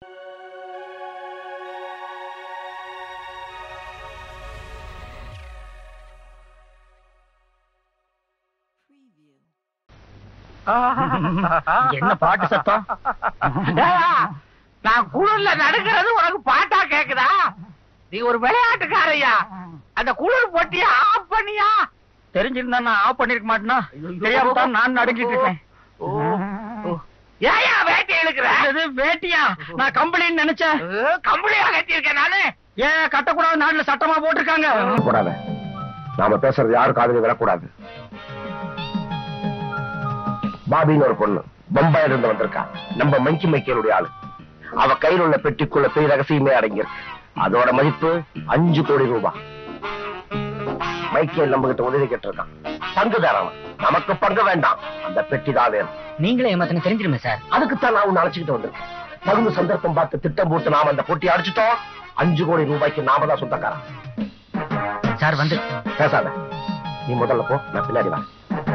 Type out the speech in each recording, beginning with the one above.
என்ன பாட்டு சத்தம் ஏய்யா, நான் குளிர்ல நடுக்கிறது உனக்கு பாட்டா கேக்குதா நீ ஒரு விளையாட்டுக்காரையா அந்த குளிர் பொட்டிய ஆஃப் பண்ணியா தெரிஞ்சிருந்தா நான் ஆஃப் பண்ணிருக்க மாட்டேனா தெரியாம தான் நான் நடுங்கிட்டு இருக்கேன் ஏயா வேட்டி இழுக்கிற இது வேட்டியா நான் கம்பளின்னு நினைச்சேன் கம்பளியா கட்டியிருக்கேன் நானு ஏன் கட்டக்கூடாது நாட்டுல சட்டமா போட்டிருக்காங்க கூடாது நாம பேசுறது யாரு காதுல விடக்கூடாது பாபின்னு ஒரு பொண்ணு பம்பாயில இருந்து வந்திருக்கா நம்ம மங்கி மைக்கேலுடைய ஆளு அவ கையில் உள்ள பெட்டிக்குள்ள பெரிய ரகசியமே அடங்கியிருக்கு அதோட மதிப்பு அஞ்சு கோடி ரூபாய் மைக்கேல் நம்ம கிட்ட உதவி கேட்டிருக்கான் பங்கு தரணும் நமக்கு பங்கு வேண்டாம் அந்த பெட்டி தான் வேணும் நீங்களே ஏமாத்தன தெரிஞ்சிருமே சார் அதுக்குத்தான் நான் உன்னை அழைச்சிக்கிட்டு வந்திருக்கேன் தகுந்த சந்தர்ப்பம் பார்த்து திட்டம் போட்டு நாம அந்த பொட்டி அடிச்சிட்டோம் அஞ்சு கோடி ரூபாய்க்கு நாம தான் சொந்தக்காரன் சார் வந்து பேசாத நீ முதல்ல போ நான் பின்னாடி வரேன்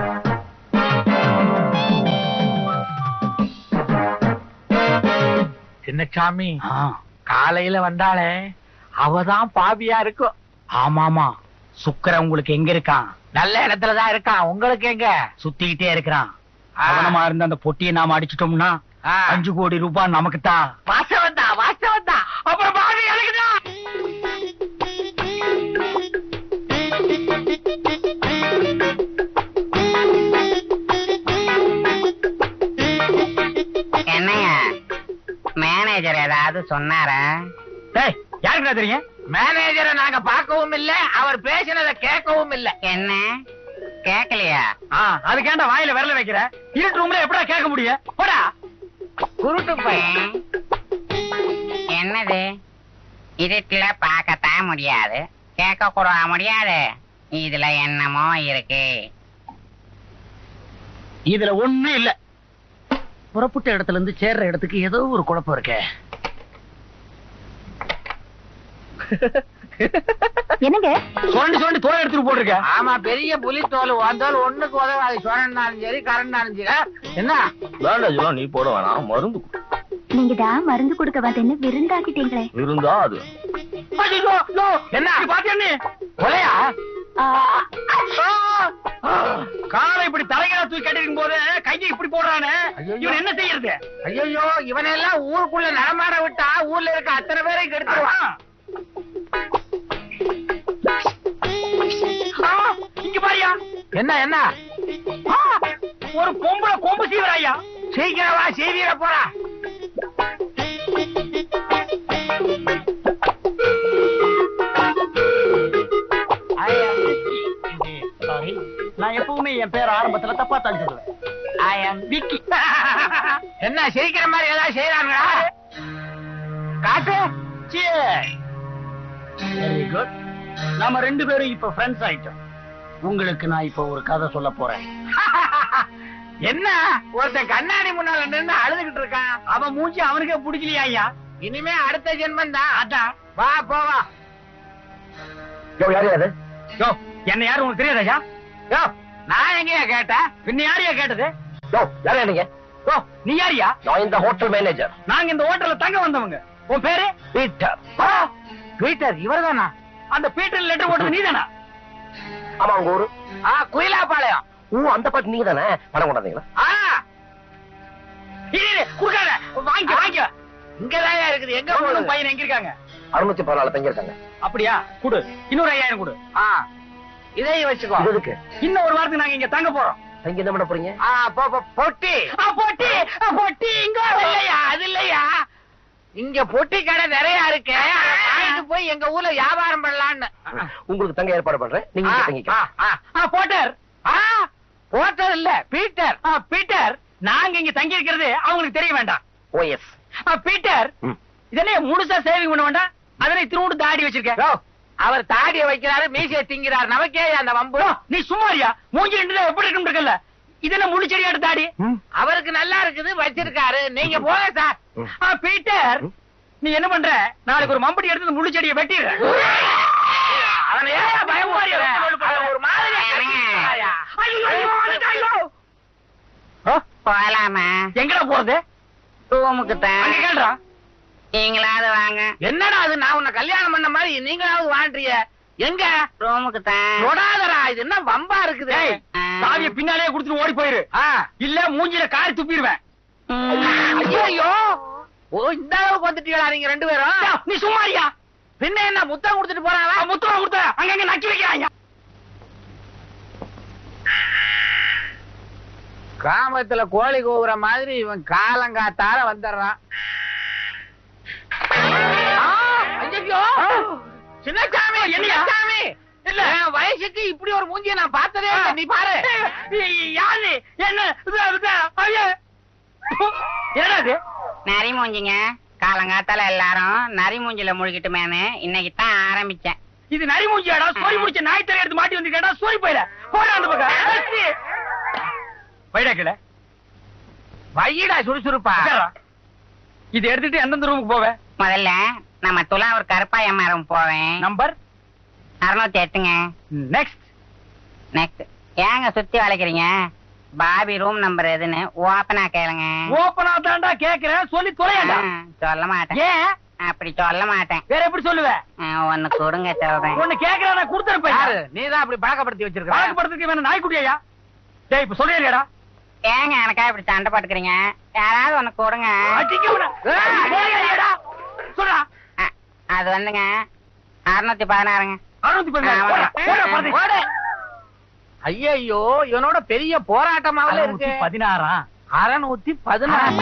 சின்னசாமி காலையில வந்தாளே அவதான் பாவியா இருக்கும் ஆமாமா சுக்கர உங்களுக்கு எங்க இருக்கான் நல்ல இடத்துலதான் இருக்கான் உங்களுக்கு எங்க சுத்திக்கிட்டே இருக்கிறான் ஆ. கவனமா இருந்த அந்த பொட்டியை நாம அடிச்சிட்டோம்னா ஆ. அஞ்சு கோடி ரூபாய் நமக்கு தான் வாசவன் தான் வாசவன் தான் அப்புறம் பாவி எனக்குதான் என்னையா மேனேஜர் ஏதாவது சொன்னாரா டேய் யாருக்குடா தெரியும் மேனேஜரை நாங்க பார்க்கவும் இல்ல அவர் பேசினதை கேட்கவும் இல்ல என்ன கேக்கலையா ஆ அதுக்கேண்டா வாயில விரல வைக்கிற இருட்டு ரூம்ல எப்படா கேட்க முடியும் போடா குருட்டு பையன் ஏன்? என்னது இருட்டுல பார்க்கத்தான் முடியாது கேட்க கூட முடியாது இதுல என்னமோ இருக்கு இதுல ஒண்ணும் இல்ல புறப்பட்ட இடத்துல இருந்து சேர்ற இடத்துக்கு ஏதோ ஒரு குழப்பம் இருக்கே என்னங்க சுரண்டி சுரண்டி தோலை எடுத்துட்டு போட்டிருக்க ஆமா பெரிய புலி தோல் வந்தோல் ஒண்ணுக்கு உதவாது சோழனாலும் சரி கரண்டாலும் சரி என்ன வேண்டாம் நீ போட வேணாம் மருந்து நீங்க தான் மருந்து கொடுக்க வந்தேன்னு விருந்தாக்கிட்டீங்களே இருந்தா அது ஐயோ, யோ, என்ன? நீ பாத்தியா நீ? கொலையா ஆ, காலை இப்படி தலைகளா தூக்கி கட்டிருக்கும் போது கையை இப்படி போடுறானே ஐயையோ. இவன் என்ன செய்யறது ஐயோ இவனெல்லாம் ஊருக்குள்ள நடமாட விட்டா ஊர்ல இருக்க அத்தனை பேரை கெடுத்துருவான் ஆ, இங்க பாரியா என்ன என்ன ஒரு பொம்பளை கொம்பு சீவராயா சீக்கிரமா செய்திட போறா நான் எப்பவுமே என் பேர் ஆரம்பத்துல தப்பா தான் சொல்லுவேன் ஐ ஆம் விக்கி என்ன சிரிக்கிற மாதிரி ஏதாவது செய்யறாங்களா காட்டு வெரி குட் நாம ரெண்டு பேரும் இப்ப ஃப்ரெண்ட்ஸ் ஆயிட்டோம் உங்களுக்கு நான் இப்ப ஒரு கதை சொல்ல போறேன் என்ன ஒருத்தன் கண்ணாடி முன்னால நின்னு அழுதுகிட்டு இருக்கான் அவன் மூஞ்சி அவனுக்கே பிடிக்கலையா ஐயா இனிமே அடுத்த ஜென்மம் தான் அதான் வா போவா யோ யாரு அது யோ என்ன யாரும் உங்களுக்கு தெரியாதா யோ நான் எங்கயா கேட்டேன் பின்ன யாரையா கேட்டது யோ யாரு நீங்க யோ நீ யாரியா நான் இந்த ஹோட்டல் மேனேஜர் நாங்க இந்த ஹோட்டல்ல தங்க வந்தவங்க உன் பேரு பீட்டர் ஆ, பீட்டர் இவர்தானா அந்த பீட்டர் லெட்டர் போட்டது நீதானா ஆமா உங்க ஊரு ஆ குயிலாப்பாளையம் ஓ அந்த பாட்டு நீங்க தானே பணம் கொண்டாந்தீங்களா ஆ இரு, இரு, குடுக்காத வாங்கிக்க வாங்கிக்க இங்கதான் இருக்குது எங்க பொண்ணும் போகுது பையன் எங்க இருக்காங்க அறுநூத்தி பதினாலு தங்கி இருக்காங்க அப்படியா குடு இன்னொரு ஐயாயிரம் குடு ஆ இதையும் வச்சுக்கோ இது எதுக்கு இன்னும் ஒரு வாரத்துக்கு நாங்க இங்க தங்க போறோம் தங்கி என்ன பண்ண போறீங்க ஆ பொ- பொ- பொட்டி ஆ, பொட்டி ஆ, பொட்டி இங்க அது இல்லையா அது இல்லையா இங்க பொட்டி கடை நிறைய இருக்கு அதை வாங்கிட்டு போய் எங்க ஊர்ல வியாபாரம் பண்ணலான்னு உங்களுக்கு தங்க ஏற்பாடு பண்றேன் நீங்க இங்க ஆ, தங்கிக்க ஆ, ஆ. ஆ, போட்டர் ஆ, போட்டது இல்ல பீட்டர் ஆ, பீட்டர் நாங்க இங்க தங்கி இருக்கிறது அவங்களுக்கு தெரிய வேண்டாம் ஓஎஸ் ஆ, பீட்டர் இதெல்லாம் முழுசா சேவிங் பண்ண வேண்டாம் அதனை திரும்ப தாடி வச்சிருக்கேன் யோ, அவர் தாடிய வைக்கிறாரு மீசைய திங்கிறார் நமக்கே அந்த வம்பு யோ, நீ சும்மாரியா மூஞ்சி ரெண்டு எப்படி இருக்கும் இருக்கல இதெல்லாம் முழு செடியாட்டு தாடி அவருக்கு நல்லா இருக்குது வச்சிருக்காரு நீங்க போங்க சார் ஆ, பீட்டர் நீ என்ன பண்ற நாளைக்கு ஒரு மம்பட்டி எடுத்து இந்த முழு செடியை வெட்டிடுற அவனை ஏன் பயமுறுத்துற? அவன் ஒரு மாதிரியா கடிக்கிறாயா? ஐயோ, ஐயோ, ஐயோ. ஆ, போலாமா எங்கடா போறது ரூமுக்கு அங்க தான் கேள்றா நீங்களாவது வாங்க என்னடா அது நான் உன்னை கல்யாணம் பண்ண மாதிரி நீங்களாவது வாழ்றிய எங்க ரூமுக்கு தான் தொடாதடா இது என்ன வம்பா இருக்குது ஏய், சாவிய பின்னாலே குடுத்துட்டு ஓடி போயிரு ஆ. இல்ல மூஞ்சில காரி துப்பிடுவேன் ஐயோ ஓ இந்த அளவுக்கு வந்துட்டீங்களா நீங்க ரெண்டு பேரும் நீ சும்மாரியா பின்ன என்ன முத்தம் கொடுத்துட்டு போறாங்களா முத்தம் கொடுத்த அங்கங்க நக்கி வைக்கிறாங்க கிராமத்துல கோழி கூவுற மாதிரி இவன் காலங்காத்தால வந்துடுறான் ஆ, ஐயையோ! சின்னசாமி என்னையா? சின்னசாமி இல்ல என் வயசுக்கு இப்படி ஒரு மூஞ்சிய நான் பார்த்ததே இல்லை நீ பாரு யாரு என்ன இது, இது, ஐயே. என்னடா இது நரி மூஞ்சிங்க காலங்காத்தால எல்லாரும் நரி மூஞ்சில முழுகிட்டுமேனு இன்னைக்கு தான் ஆரம்பிச்சேன் இது நரி மூஞ்சியாடா சோரி முடிச்ச நாய் தலை எடுத்து மாட்டி வந்துட்டா சோரி போயிட போடா அந்த பக்கம் போயிடா கிட வையிடா சுறுசுறுப்பா இது எடுத்துட்டு எந்தெந்த ரூமுக்கு போவேன் முதல்ல நம்ம துலா ஒரு கருப்பாய மரம் போவேன் நம்பர் அறுநூத்தி எட்டுங்க நெக்ஸ்ட் நெக்ஸ்ட் ஏங்க சுத்தி வளைக்கிறீங்க பாபி ரூம் நம்பர் எதுன்னு ஓப்பனா கேளுங்க ஓப்பனா தாண்டா கேக்குறேன் சொல்லி தொலையடா ஆ, சொல்ல மாட்டேன் ஏன் அப்படி சொல்ல மாட்டேன் வேற எப்படி சொல்லுவ ஆ, ஒண்ணு கொடுங்க சொல்றேன் ஒண்ணு கேக்குறேன் நான் கொடுத்துருப்பேன் யாரு நீதான் அப்படி பழக்கப்படுத்தி வச்சிருக்க பழக்கப்படுறதுக்கு வேணும் நாய்க்குட்டியா டேய் இப்ப சொல்லியா ஏங்க எனக்கா இப்படி சண்டை போட்டுக்கிறீங்க யாராவது ஒண்ணு கொடுங்க சொல்றா ஆ, அது வந்துங்க அறுநூத்தி பதினாறுங்க அறுநூத்தி பதினாறு போடா, போடா, பரதேசி. ஓடு. ஐயையோ இவனோட பெரிய போராட்டமாவில அறுநூத்தி இருக்கு பதினாறா அறுநூத்தி பதினாறு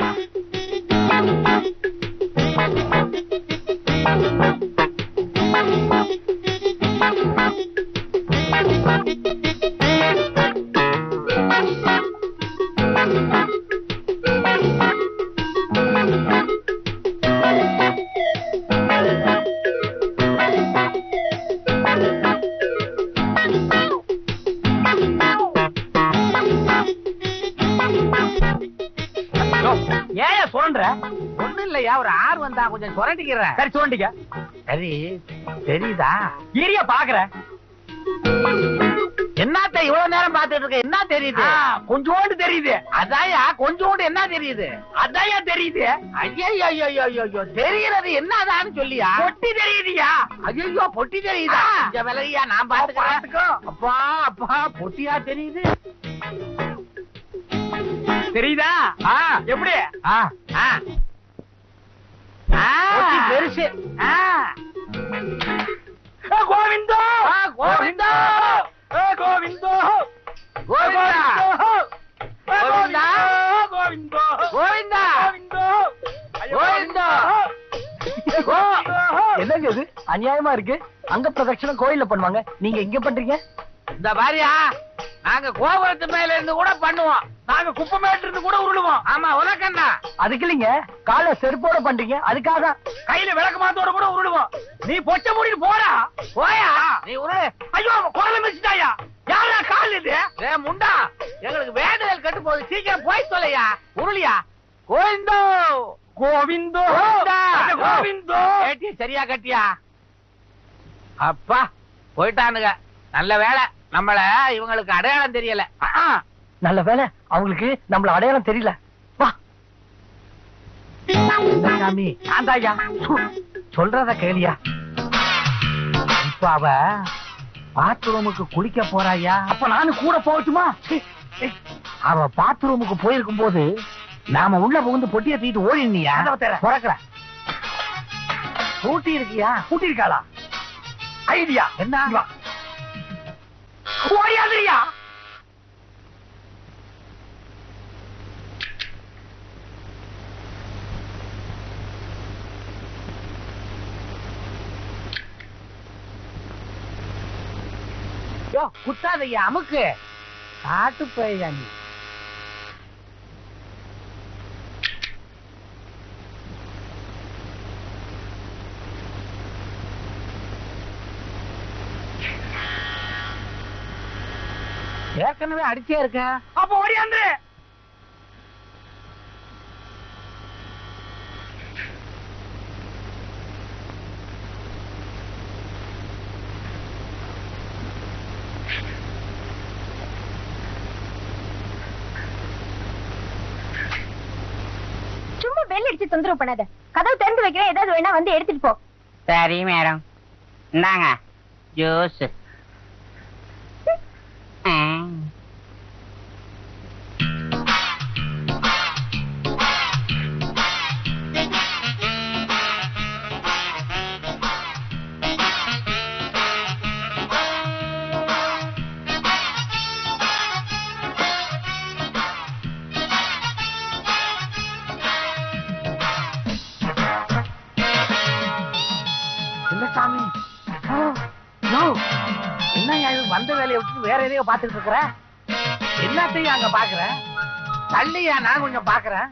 ஏன் சொல்ற ஒண்ணு இல்லையா ஒரு ஆறு வந்தா கொஞ்சம் சுரண்டிக்கிறேன் சரி சொல்லிக்க சரி தெரியுதா ஏரியா பாக்குறேன் என்னத்த இவ்வளவு நேரம் பாத்துட்டு இருக்க என்ன தெரியுது கொஞ்சோண்டு தெரியுது அதாயா கொஞ்சோண்டு என்ன தெரியுது அதாயா தெரியுது ஐயோ தெரிகிறது என்னதான்னு சொல்லியா பொட்டி தெரியுதுயா ஐயோ பொட்டி தெரியுதா ஆ. இந்த விலையா நான் பாத்துக்கிறேன் பாத்துக்கோ. அப்பா அப்பா பொட்டியா தெரியுது தெரியுதா ஆ எப்படி ஆ ஆ ஆ. பொட்டி பெருசு. ஆ. ஏ, கோவிந்தோ ஆ, கோவிந்தா. ஏ, கோவிந்தோ கோவிந்தா. ஏ, கோவிந்தா. கோவிந்தோ கோவிந்தா. கோவிந்தோ ஐயோ, கோவிந்தா. கோவிந்தோ. என்னங்க இது அநியாயமா இருக்கு அங்க பிரதட்சணம் கோயில்ல பண்ணுவாங்க நீங்க இங்க பண்றீங்க இந்த பாரியா நாங்க கோபுரத்து மேல இருந்து கூட பண்ணுவோம் நாங்க குப்பை மேட்டு இருந்து கூட உருளுவோம் ஆமா உனக்கண்ணா அதுக்கு இல்லைங்க கால செருப்போட பண்றீங்க அதுக்காக தான் கையில விளக்கு மாத்தோட கூட உருளுவோம் நீ பொச்சை மூடிட்டு போடா போயா நீ உரு ஐயோ குரல மிச்சிட்டாயா யாரா கால் இது ஏ முண்டா எங்களுக்கு வேண்டுதல் கட்டு போகுது சீக்கிரம் போய் தொலையா உருளியா கோவிந்தோ கோவிந்தோ கோவிந்தா. ஐயா, கோவிந்தோ ஏட்டி சரியா கட்டியா அப்பா போயிட்டானுங்க நல்ல வேலை நம்மள இவங்களுக்கு அடையாளம் தெரியல ஆ, நல்ல வேலை அவங்களுக்கு நம்மள அடையாளம் தெரியல வா இந்த சாமி ஆந்தாயா சொல்றத கேளியா இப்ப அவ பாத்ரூமுக்கு குளிக்க போறாயா அப்ப நானும் கூட போகட்டுமா அவ பாத்ரூமுக்கு போயிருக்கும் போது நாம உள்ள புகுந்து பொட்டிய தூக்கிட்டு ஓடினியா கதவை திற. திறக்கல பூட்டி இருக்கியா கூட்டி இருக்காளா ஐடியா என்ன ஓடியாதிரியா யோ குத்தாதையா அமுக்கு காட்டு பேயா நீ ஏற்கனவே அடிச்சே இருக்க அப்ப ஓடியாந்து சும்மா பெல் அடிச்சு தொந்தரவு பண்ணாத கதவு திறந்து வைக்கிறேன் ஏதாவது வேணா வந்து எடுத்துட்டு போ சரி மேடம் இந்தாங்க ஜூஸ் சின்னசாமி என்ன இது வந்த வேலையை விட்டு வேற எதையோ பாத்துட்டு இருக்கிற என்னத்தையும் அங்க பாக்குற தள்ளியா நான் கொஞ்சம் பாக்குறேன்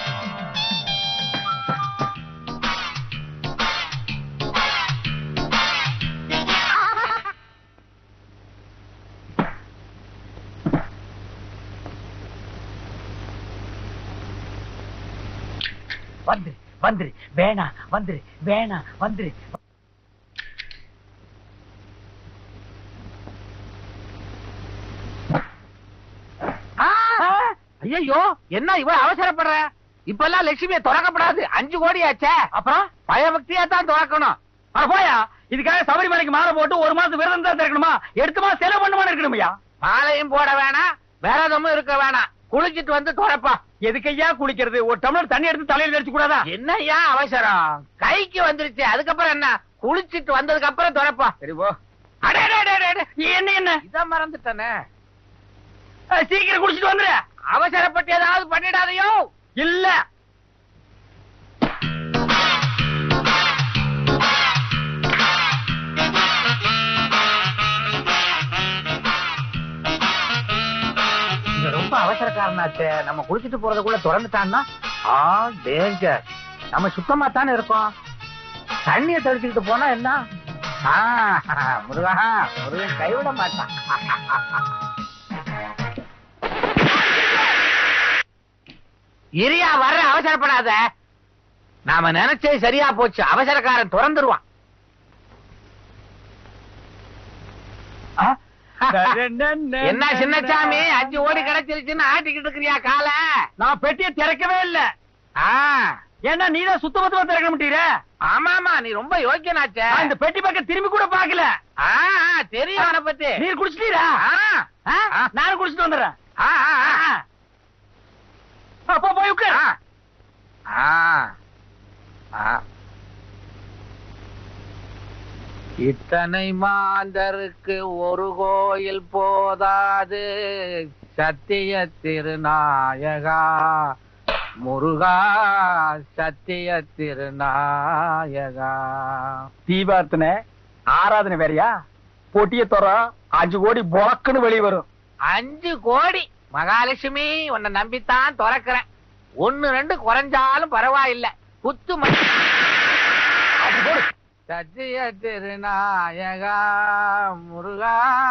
வந்துரு வந்துரு வேணா வந்துரு வேணா வந்துரு ஐயோ என்ன இவ்வளவு அவசரப்படுற இப்பெல்லாம் லட்சுமியை திறக்கப்படாது அஞ்சு கோடி ஆச்சே அப்புறம் பயபக்தியா தான் திறக்கணும் அட போயா இதுக்காக சபரிமலைக்கு மாலை போட்டு ஒரு மாசம் விரதம் தான் திறக்கணுமா எடுத்து மாசம் செலவு பண்ணுமா இருக்கணுமையா மாலையும் போட வேணாம் விரதமும் இருக்க வேணாம் குளிச்சிட்டு வந்து துறப்பா எதுக்கையா குளிக்கிறது ஒரு டம்ளர் தண்ணி எடுத்து தலையில அடிச்சு கூடாதா என்னய்யா அவசரம் கைக்கு வந்துருச்சு அதுக்கப்புறம் என்ன குளிச்சிட்டு வந்ததுக்கு அப்புறம் துறப்பா சரி போ அடே அடே, அடே, அடே, அடே. என்ன என்ன இதான் மறந்துட்டேனே அஹ், சீக்கிரம் குடிச்சிட்டு வந்துரு அவசரப்பட்டு ஏதாவது பண்ணிடாதையோ இல்ல இங்க ரொம்ப அவசரக்காரனாச்சே நம்ம குளிச்சிட்டு போறதுக்குள்ள திறந்துட்டான்னா ஆ டேஞ்சர் நம்ம சுத்தமா தானே இருக்கோம் தண்ணிய தெளிச்சுக்கிட்டு போனா என்ன ஆ, முருகா முருகன் கைவிட மாட்டான் இரியா வர்ற அவசரப்படாத நாம நினைச்சது சரியா போச்சு அவசரக்காரன் திறந்துருவான் ஆ? என்ன சின்னசாமி அஞ்சு ஓடி கிடைச்சிருச்சுன்னு ஆட்டிக்கிட்டு இருக்கிறியா கால நான் பெட்டியை திறக்கவே இல்ல ஏன்னா நீதான் சுத்த மொத்தமா திறக்க மாட்டீர ஆமாமா நீ ரொம்ப யோக்கியனாச்சே நான் இந்த பெட்டி பக்கம் திரும்பி கூட பாக்கல ஆ, ஆ, தெரியும் அவனை பத்தி நீர் குடிச்சிட்டீரா ஆ, ஆ? நானும் குடிச்சிட்டு வந்துடுறேன் ஆ, ஆ, ஆ. அப்போ போய் உட்கார் ஆ. ஆ. இத்தனை மாந்தருக்கு ஒரு கோயில் போதாது சத்திய திருநாயகா முருகா சத்திய திருநாயகா தீபார்த்தனை ஆராதனை வேறயா பொட்டிய தர அஞ்சு கோடி பொறக்குன்னு வெளியே வரும் அஞ்சு கோடி மகாலட்சுமி உன்னை நம்பித்தான் திறக்கிறேன் ஒண்ணு ரெண்டு குறைஞ்சாலும் பரவாயில்ல குத்து மணி சத்திய திருநாயகா முருகா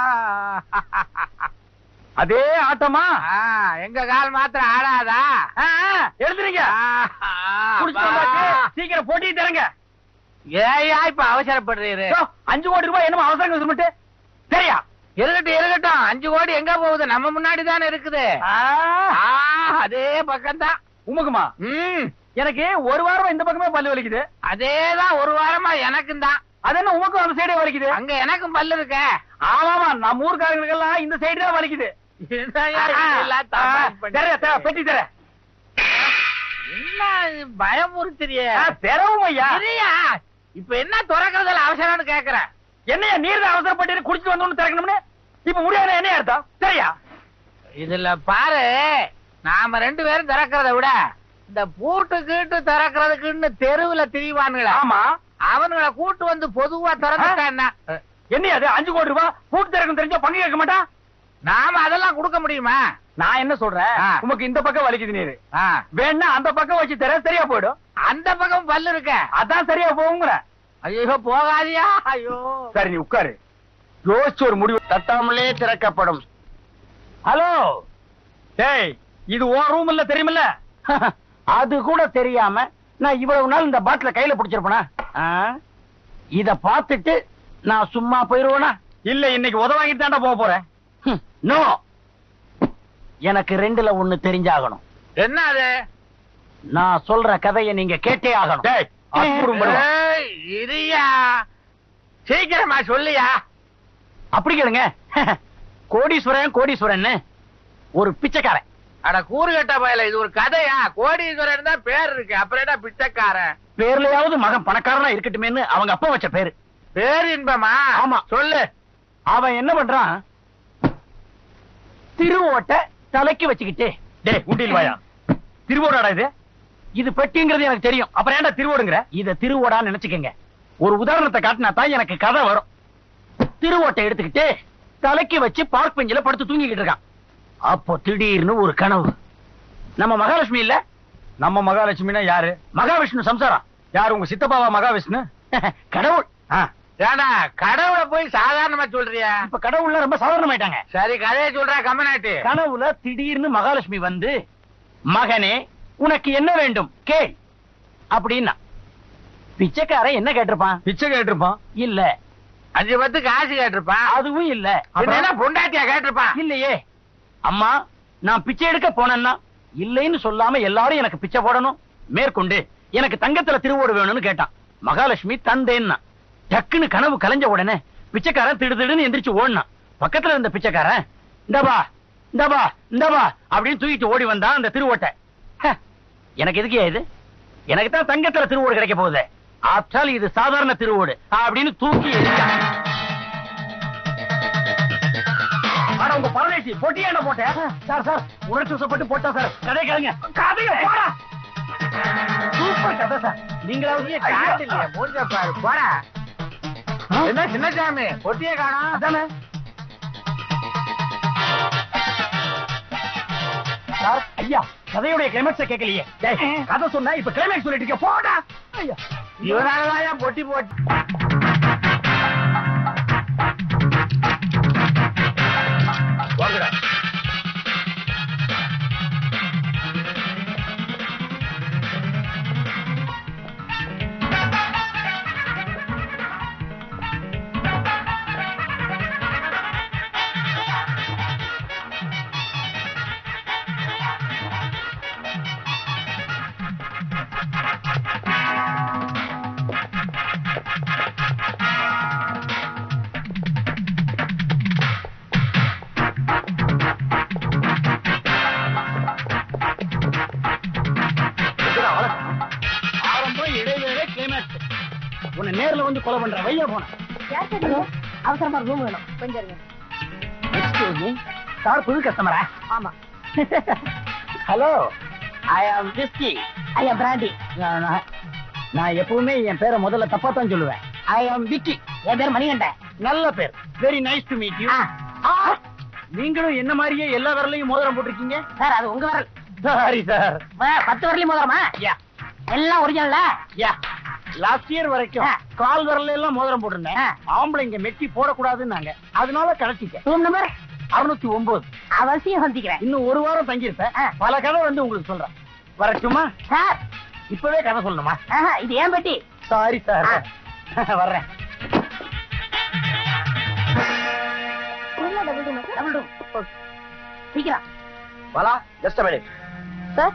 அதே ஆட்டமா ஆ, எங்க கால் மாத்திரம் ஆடாதா ஆ, ஆ, எழுதுறீங்க ஆ, குடிச்சிட்டு வந்தாச்சு. சீக்கிரம் போட்டி தரங்க ஏயா இப்ப அவசரப்படுறீரு யோ, அஞ்சு கோடி ரூபாய் என்னமோ அவசரம் சொல்லிட்டு சரியா இருக்கட்டும் இருக்கட்டும் அஞ்சு கோடி எங்க போகுது நம்ம முன்னாடி தானே இருக்குது ஆ, ஆ, அதே பக்கம்தான் உமக்குமா ம் எனக்கு ஒரு வாரமா இந்த பக்கமே பல்லு வலிக்குது அதேதான் ஒரு வாரமா எனக்கும் தான் அது என்ன உமக்கும் அந்த சைடே வலிக்குது அங்க எனக்கும் பல்லு இருக்க ஆமாமா நம்ம ஊர்க்காரங்களுக்கெல்லாம் இந்த சைடு தான் வலிக்குது என்னய்யா இப்படியெல்லாம் தமாஷ் பண்ணிட்டு தர தர பெட்டி தர என்ன இது பயமுறுத்துறியே தெரவும் ஐயா சரியா இப்ப என்ன திறக்கிறதுல அவசரம்னு கேக்குறேன் என்னையா நீர் தான் அவசரப்பட்டு குடிச்சிட்டு வந்தோம்னு திறக்கணும்னு இப்ப முடியாது என்ன அர்த்தம் சரியா இதுல பாரு நாம ரெண்டு பேரும் திறக்கிறத விட இந்த பூட்டு கீட்டு திறக்கிறதுக்குன்னு தெருவுல திரிவானுங்களா ஆமா அவனுங்களை கூட்டு வந்து பொதுவா திறந்துட்டா என்ன என்ன அது அஞ்சு கோடி ரூபாய் பூட்டு திறக்கும் தெரிஞ்சா பங்கு கேட்க மாட்டான் நாம அதெல்லாம் கொடுக்க முடியுமா நான் என்ன சொல்றேன் ஆ. உமக்கு இந்த பக்கம் வலிக்குது நீரு ஆ, வேணா அந்த பக்கம் வச்சு தர சரியா போயிடும் அந்த பக்கம் பல்லு இருக்க அதான் சரியா போகுங்கிற ஐயோ போகாதியா ஐயோ சரி நீ உட்காரு யோசிச்சு ஒரு முடிவு தட்டாமலே திறக்கப்படும் ஹலோ டேய் இது ஓ ரூம் இல்ல தெரியுமில்ல அது கூட தெரியாம நான் இவ்வளவு நாள் இந்த பாட்டில கையில பிடிச்சிருப்பேனா இத பார்த்துட்டு நான் சும்மா போயிருவேனா இல்ல இன்னைக்கு உத வாங்கிட்டு தாண்டா போக போறேன் நோ எனக்கு ரெண்டுல ஒண்ணு தெரிஞ்சாகணும் என்ன அது நான் சொல்ற கதையை நீங்க கேட்டே ஆகணும் டேய், அப்புறம் பண்ணுவா. ஏய், இரியா சீக்கிரமா சொல்லியா அப்படி கேளுங்க கோடீஸ்வரன் கோடீஸ்வரன் ஒரு பிச்சைக்காரன் அட கூறுகட்ட பயல இது ஒரு கதையா கோடீஸ்வரன் தான் பேர் இருக்கு அப்புறம் என்ன பிச்சைக்காரன் பேர்லயாவது மகன் பணக்காரனா இருக்கட்டுமேன்னு அவங்க அப்பா வச்ச பேரு பேர் இன்பமா ஆமா. சொல்லு அவன் என்ன பண்றான் திருவோட்டை தலைக்கு வச்சுக்கிட்டு டேய் உண்டியில் வாயா திருவோடாடா இது இது பெட்டிங்கிறது எனக்கு தெரியும் அப்புறம் ஏன்டா திருவோடுங்கிற இத திருவோடான்னு நினைச்சுக்கங்க ஒரு உதாரணத்தை காட்டினா தான் எனக்கு கதை வரும் திருவோட்டை எடுத்துக்கிட்டு தலைக்கு வச்சு பார்க் பெஞ்சில படுத்து தூங்கிக்கிட்டு இருக்கான் அப்போ திடீர்னு ஒரு கனவு நம்ம மகாலட்சுமி இல்ல நம்ம மகாலட்சுமினா யாரு மகாவிஷ்ணு சம்சாரம் யாரு உங்க சித்தப்பாவா மகாவிஷ்ணு கடவுள் ஆ, ஏண்டா கடவுளை போய் சாதாரணமா சொல்றியா இப்ப கடவுள்ல ரொம்ப சாதாரணமாயிட்டாங்க சரி கதையை சொல்றா கம்மநாட்டு கனவுல திடீர்னு மகாலட்சுமி வந்து மகனே உனக்கு என்ன வேண்டும் கேள் அப்படின்னா பிச்சைக்காரன் என்ன கேட்டிருப்பான் பிச்சை கேட்டிருப்பான் இல்ல அஞ்சு பத்து காசு கேட்டிருப்பான் அதுவும் இல்ல அப்புறம் என்ன பொண்டாட்டியா கேட்டிருப்பான் இல்லையே அம்மா நான் பிச்சை எடுக்க போனேன்னா இல்லைன்னு சொல்லாம எல்லாரும் எனக்கு பிச்சை போடணும் மேற்கொண்டு எனக்கு தங்கத்துல திருவோடு வேணும்னு கேட்டான் மகாலட்சுமி தந்தேன்னா டக்குன்னு கனவு கலைஞ்ச உடனே பிச்சைக்காரன் திடுதிடுன்னு எந்திரிச்சு ஓடினான் பக்கத்துல இருந்த பிச்சைக்காரன் இந்தபா இந்தபா இந்தபா அப்படின்னு தூக்கிட்டு ஓடி வந்தான் அந்த திருவோட்டை ஹ, எனக்கு எதுக்கு இது எனக்கு தான் தங்கத்துல திருவோடு கிடைக்க போகுது ஆற்றால் இது சாதாரண திருவோடு அப்படின்னு தூக்கி எறிஞ்சான் ஆனா உங்க பரதேசி பொட்டியா என்ன போட்டேன் சார் சார் உணர்ச்சி வசப்பட்டு போட்டா சார் கதை கேளுங்க கதைய போடா சூப்பர் கதை சார் நீங்களாவது காட்டு இல்லையா மூஞ்ச பாரு போடா என்ன சின்னசாமி பொட்டிய காணோம் அதானே சார் ஐயா கதையுடைய கிளைமேக்ஸ கேட்கலையே டேய், கதை சொன்னா இப்ப கிளைமேக்ஸ் சொல்லிட்டு இருக்க போடா ஐயா இவனாலதான் பொட்டி போட்டு வாங்கடா ஆரம்பம் இடைவேளை கிளைமேக்ஸ் உன்னை நேர்ல வந்து கொலை பண்ற வையா போன அவசரமா ரூம் வேணும் கொஞ்சம் இருங்க எக்ஸ்கியூஸ் மீ சார் புது கஸ்டமரா ஆமா ஹலோ ஐ ஆம் விஸ்கி ஐயா பிராண்டி நான் எப்பவுமே என் பேரை முதல்ல தப்பா தான் சொல்லுவேன் ஐ ஆம் விக்கி என் பேர் மணிகண்டன் நல்ல பேர் very nice to meet you ஆ. நீங்களும் என்ன மாதிரியே எல்லா விரலையும் மோதிரம் போட்டிருக்கீங்க சார் அது உங்க வரல் சாரி சார் ஆ, பத்து வரலையும் முதலமா யா எல்லாம் ஒரிஜினலா யா லாஸ்ட் இயர் வரைக்கும் ஆ. கால் விரல்ல எல்லாம் மோதிரம் போட்டிருந்தேன் ஆ. ஆம்பளைங்க மெட்டி போடக்கூடாதுன்னாங்க அதனால கழிச்சிட்டேன் ரூம் நம்பர் அறுநூத்தி ஒன்பது அவசியம் சந்திக்கிறேன் இன்னும் ஒரு வாரம் தங்கியிருப்பேன் ஆ. பல கதை வந்து உங்களுக்கு சொல்றேன் வரட்டுமா சார் இப்பவே கதை சொல்லணுமா ஆஹா, இது ஏன் பெட்டி சாரி சார் ஆ. வர்றேன் டபுள் ரூம் சீக்கிரம் வாலா ஜஸ்ட் மினிட் சார்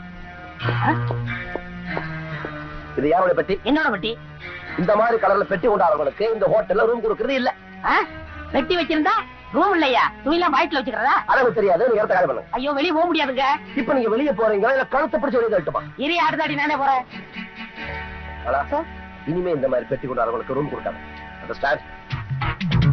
இது யாரோட பெட்டி என்னோட பெட்டி இந்த மாதிரி கலர்ல பெட்டி கொண்டாடுறவங்களுக்கு இந்த ஹோட்டல்ல ரூம் கொடுக்கறது இல்ல ஆ? பெட்டி வச்சிருந்தா ரூம் இல்லையா துணிலாம் வயிற்றுல வச்சுக்கிறதா அளவு தெரியாது நீங்க இடத்த காலி பண்ணுங்க ஐயோ வெளிய போக முடியாதுங்க இப்ப நீங்க வெளிய போறீங்களா இல்ல கழுத்தை பிடிச்சு வெளியே தட்டுமா இரு அடுத்தாடி நானே போறேன் சார் இனிமே இந்த மாதிரி பெட்டி கொண்டாடுறவங்களுக்கு ரூம் கொடுக்காது அண்டர்ஸ்டாண்ட்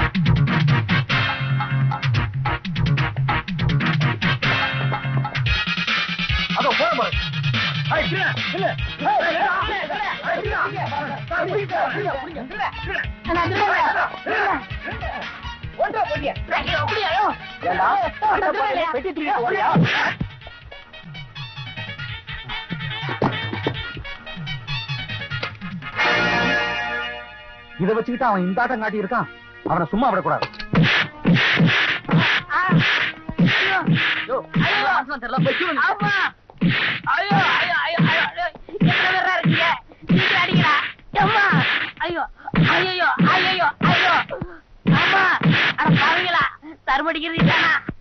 அதோ போற பாரு ஏய், கீழே, கீழே. ஏய், ஏய், ஏய், ஏய், கீழே. சார், புடிங்க, புடிங்க, புடிங்க. கீழே, கீழே. நான் திரும்புறேன். ஒன்றா போடியா. ஐயோ, அப்படியா? ஐயோ. ஏண்டா? நான் திரும்பலையா? பெட்டி தூக்கிட்டு ஓடியா? இத வச்சுக்கிட்டு அவன் இந்த ஆட்டம் காட்டி இருக்கான் அவனை சும்மா விடக்கூடாது ஆ. ஐயோ. ஐயோ. ஆமா. ஐயோ, ஐயோ, ஐயோ, ஐயோ, ஐயோ. எத்தனை பேரா இருக்கீங்க? சீக்கிரம் அடிங்கடா. அம்மா. ஐயோ, ஐயையோ, ஐயையோ, ஐயோ. அம்மா. அட பாவிங்களா. தர்மடிக்கிறது இதானா?